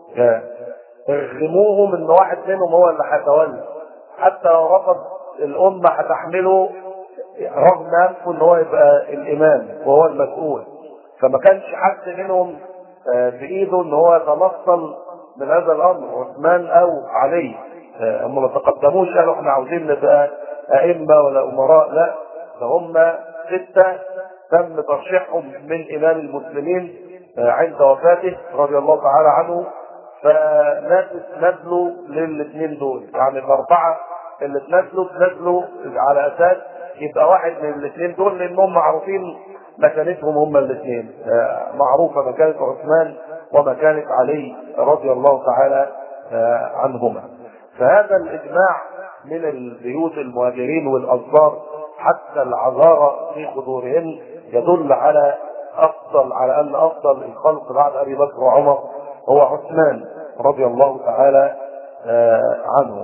ارغموهم ان واحد منهم هو اللي هيتولى حتى لو رفض الامة هتحمله رغم انفه ان هو يبقى الامام وهو المسؤول فما كانش حد منهم بايده ان هو يتنصل من هذا الامر عثمان او علي هم ما تقدموش قالوا احنا عاوزين نبقى ائمه ولا امراء لا ده هم سته تم ترشيحهم من امام المسلمين عند وفاته رضي الله تعالى عنه فناس اتنازلوا للاثنين دول يعني الاربعه اللي اتنازلوا اتنازلوا على اساس يبقى واحد من الاثنين دول لانهم معروفين مكانتهم هما الاثنين معروفه مكانه عثمان ومكانه علي رضي الله تعالى عنهما فهذا الاجماع من البيوت المهاجرين والانصار حتى العذارى في قدورهن يدل على افضل على ان افضل الخلق بعد ابي بكر وعمر هو عثمان رضي الله تعالى عنه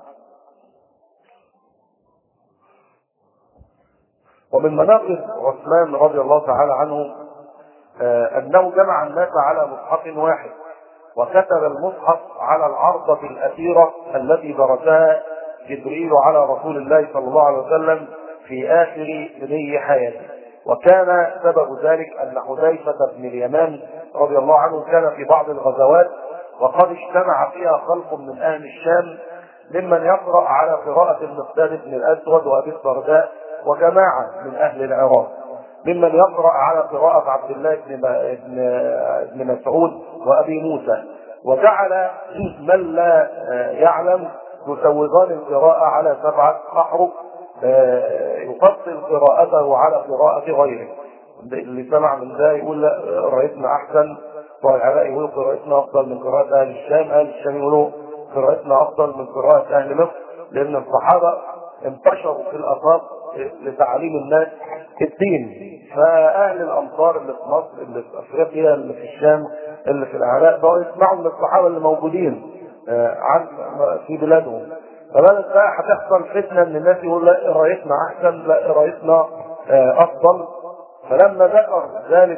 ومن مناقب عثمان رضي الله تعالى عنه انه جمع الناس على مصحف واحد وكتب المصحف على العرضة الأثيرة التي درسها جبريل على رسول الله صلى الله عليه وسلم في آخر سني حياته وكان سبب ذلك أن حذيفة بن اليمان رضي الله عنه كان في بعض الغزوات وقد اجتمع فيها خلق من أهل الشام ممن يقرأ على قراءة المقداد بن الأسود وأبي الدرداء وجماعة من أهل العراق ممن يقرأ على قراءة عبد الله بن بن مسعود وأبي موسى وجعل من لا يعلم يسوغان القراءة على سبعة أحرف يفصل قراءته على قراءة غيره اللي سمع من ده يقول لا قراءتنا أحسن والعراق يقول قراءتنا أفضل من قراءة أهل الشام أهل الشام يقولوا قراءتنا أفضل من قراءة أهل مصر لأن الصحابة انتشروا في الآفاق لتعليم الناس الدين فأهل الأمصار اللي في مصر اللي في أفريقيا اللي في الشام اللي في العراق بقوا يسمعوا من الصحابه اللي موجودين آه، عن في بلادهم فبدات بقى هتحصل فتنه ان الناس يقول لا قرايتنا احسن لا قرايتنا آه، افضل فلما ذكر ذلك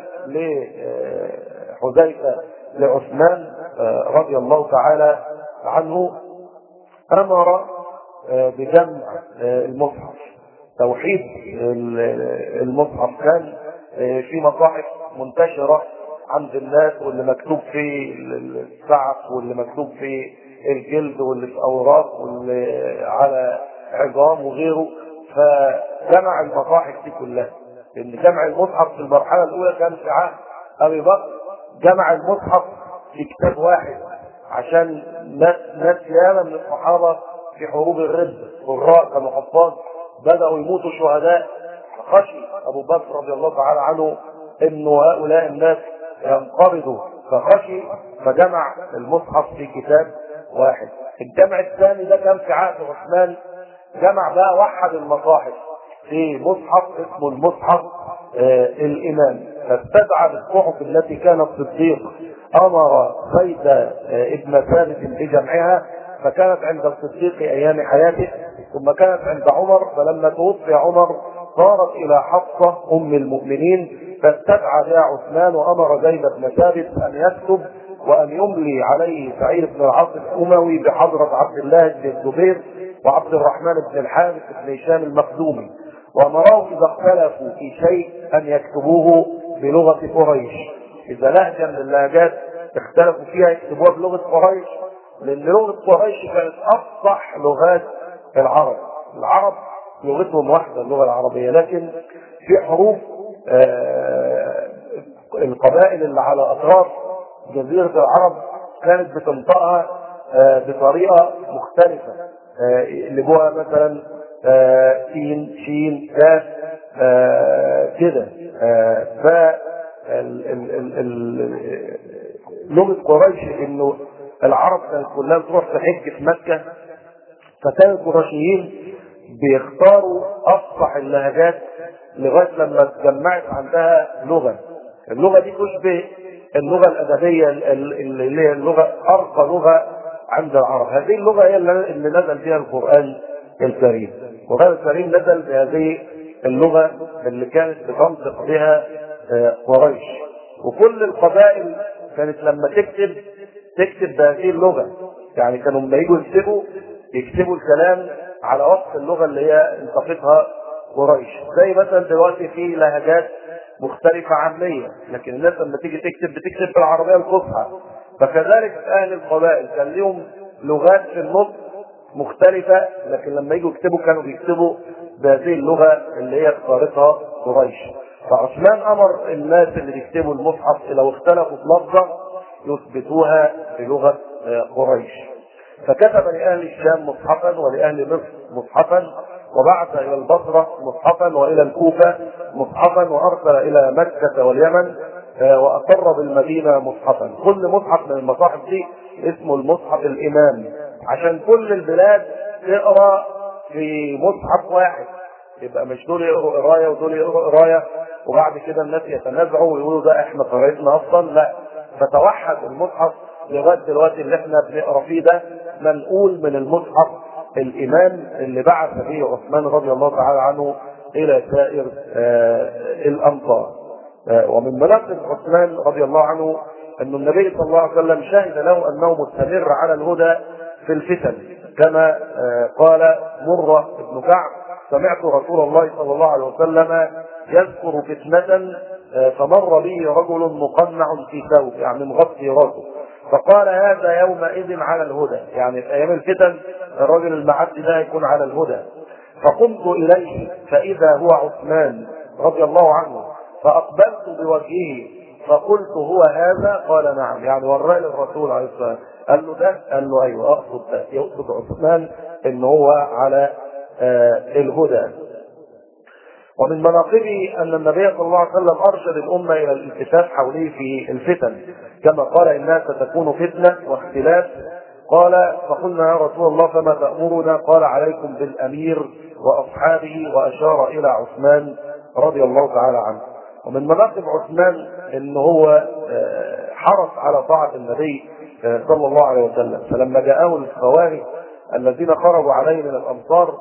لحذيفه لعثمان آه، رضي الله تعالى عنه امر آه، بجمع آه، المصحف توحيد ال- المصحف كان آه، في مصاحف منتشره عند الناس واللي مكتوب في السعف واللي مكتوب في الجلد واللي في اوراق واللي على عظام وغيره فجمع المصاحف دي كلها لان جمع المصحف في المرحله الاولى كان في عهد ابي بكر جمع المصحف في كتاب واحد عشان ناس ناس ياما من الصحابه في حروب الرد قراء كانوا حفاظ بداوا يموتوا شهداء فخشي ابو بكر رضي الله تعالى عنه انه هؤلاء الناس ينقرضوا فخشي فجمع المصحف في كتاب واحد الجمع الثاني ده كان في عهد عثمان جمع بقى وحد المصاحف في مصحف اسمه المصحف آه الامام فاستدعى بالصحف التي كان الصديق امر زيد آه ابن ثابت بجمعها فكانت عند الصديق ايام حياته ثم كانت عند عمر فلما توفي عمر صارت الى حفصه ام المؤمنين فاستدعى بها عثمان وامر زيد بن ثابت ان يكتب وان يملي عليه سعيد بن العاص الاموي بحضره عبد الله بن الزبير وعبد الرحمن بن الحارث بن هشام المخزومي وامراه اذا اختلفوا في شيء ان يكتبوه بلغه قريش اذا لهجه من اللهجات اختلفوا فيها يكتبوها بلغه قريش لان لغه قريش كانت افصح لغات العرب العرب لغتهم واحده اللغه العربيه لكن في حروف آه القبائل اللي على اطراف جزيره العرب كانت بتنطقها آه بطريقه مختلفه آه اللي جواها مثلا سين شين كاف كده ف لغه قريش انه العرب كانت كلها تروح تحج في مكه فكان القرشيين بيختاروا افصح اللهجات لغايه لما اتجمعت عندها لغه اللغه دي تشبه اللغه الادبيه اللي هي اللغه ارقى لغه عند العرب هذه اللغه هي اللي نزل فيها القران الكريم القران الكريم نزل بهذه اللغه اللي كانت بتنطق بها قريش وكل القبائل كانت لما تكتب تكتب بهذه اللغه يعني كانوا لما يجوا يكتبوا يكتبوا الكلام على وصف اللغه اللي هي انتقتها قريش زي مثلا دلوقتي في لهجات مختلفة عامية لكن الناس لما تيجي تكتب بتكتب بالعربية الفصحى فكذلك أهل القبائل كان لهم لغات في النص مختلفة لكن لما يجوا يكتبوا كانوا بيكتبوا بهذه اللغة اللي هي اختارتها قريش فعثمان أمر الناس اللي بيكتبوا المصحف لو اختلفوا في لفظة يثبتوها بلغة قريش فكتب لأهل الشام مصحفا ولأهل مصر مصحفا وبعث إلى البصرة مصحفا وإلى الكوفة مصحفا وأرسل إلى مكة واليمن وأقر بالمدينة مصحفا كل مصحف من المصاحف دي اسمه المصحف الإمام عشان كل البلاد تقرأ في مصحف واحد يبقى مش دول يقروا قرايه ودول يقروا قرايه وبعد كده الناس يتنازعوا ويقولوا ده احنا قرايتنا اصلا لا فتوحد المصحف لغايه دلوقتي اللي احنا بنقرا فيه ده منقول من المصحف الامام اللي بعث به عثمان رضي الله تعالى عنه الى سائر آه الامصار آه ومن مناقب عثمان رضي الله عنه ان النبي صلى الله عليه وسلم شهد له انه مستمر على الهدى في الفتن كما آه قال مره بن كعب سمعت رسول الله صلى الله عليه وسلم يذكر فتنة فمر به رجل مقنع في ثوب يعني مغطي راسه فقال هذا يومئذ على الهدى يعني في ايام الفتن الرجل المعدي ده يكون على الهدى فقمت اليه فاذا هو عثمان رضي الله عنه فاقبلت بوجهه فقلت هو هذا قال نعم يعني وراه للرسول عليه الصلاه والسلام قال له ده قال له ايوه اقصد ده يقصد عثمان ان هو على آه الهدى ومن مناقبه أن النبي صلى الله عليه وسلم أرشد الأمة إلى الالتفات حوله في الفتن كما قال إنها ستكون فتنة واختلاف قال فقلنا يا رسول الله فما تأمرنا قال عليكم بالأمير وأصحابه وأشار إلى عثمان رضي الله تعالى عنه ومن مناقب عثمان ان هو حرص على طاعة النبي صلى الله عليه وسلم فلما جاءه الخوارج الذين خرجوا عليه من الأمصار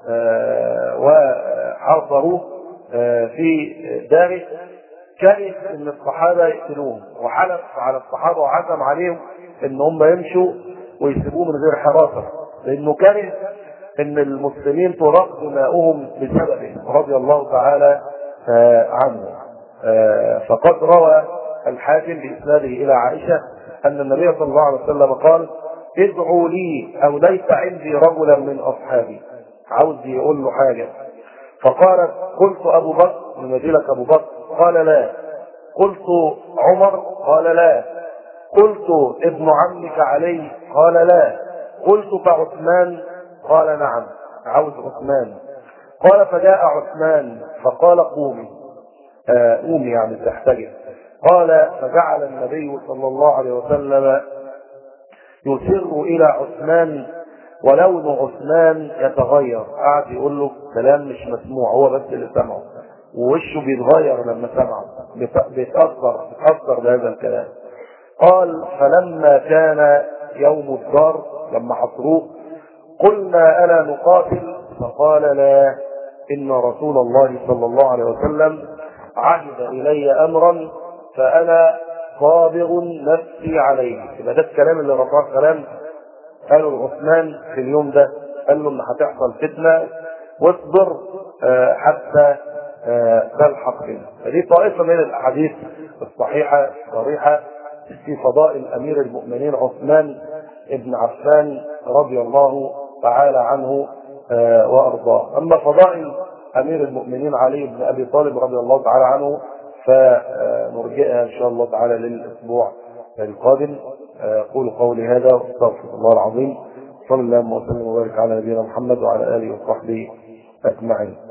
وحاصروه في داره كره ان الصحابه يقتلوهم وحلف على الصحابه وعزم عليهم ان هم يمشوا ويسيبوه من غير حراسه لانه كره ان المسلمين تراق دماؤهم بسببه رضي الله تعالى عنه فقد روى الحاكم باسناده الى عائشه ان النبي صلى الله عليه وسلم قال ادعوا لي او ليس عندي رجلا من اصحابي عاوز يقول له حاجه فقالت قلت ابو بكر من لك ابو بكر قال لا قلت عمر قال لا قلت ابن عمك علي قال لا قلت فعثمان قال نعم عاوز عثمان قال فجاء عثمان فقال قومي آه قومي يعني تحتجب قال فجعل النبي صلى الله عليه وسلم يسر الى عثمان ولون عثمان يتغير قعد يقول له كلام مش مسموع هو بس اللي سمعه ووشه بيتغير لما سمعه بيتأثر بيتأثر بهذا الكلام قال فلما كان يوم الدار لما حصروه قلنا ألا نقاتل فقال لا إن رسول الله صلى الله عليه وسلم عهد إلي أمرا فأنا صابغ نفسي عليه يبقى ده الكلام اللي رفعه كلام قالوا لعثمان في اليوم ده قال له ان هتحصل فتنه واصبر حتى تلحق بنا فدي طائفه من الاحاديث الصحيحه الصريحه في فضائل امير المؤمنين عثمان بن عفان رضي الله تعالى عنه وارضاه اما فضائل امير المؤمنين علي بن ابي طالب رضي الله تعالى عنه فنرجئها ان شاء الله تعالى للاسبوع القادم اقول قولي هذا واستغفر الله العظيم صلى الله وسلم وبارك على نبينا محمد وعلى اله وصحبه اجمعين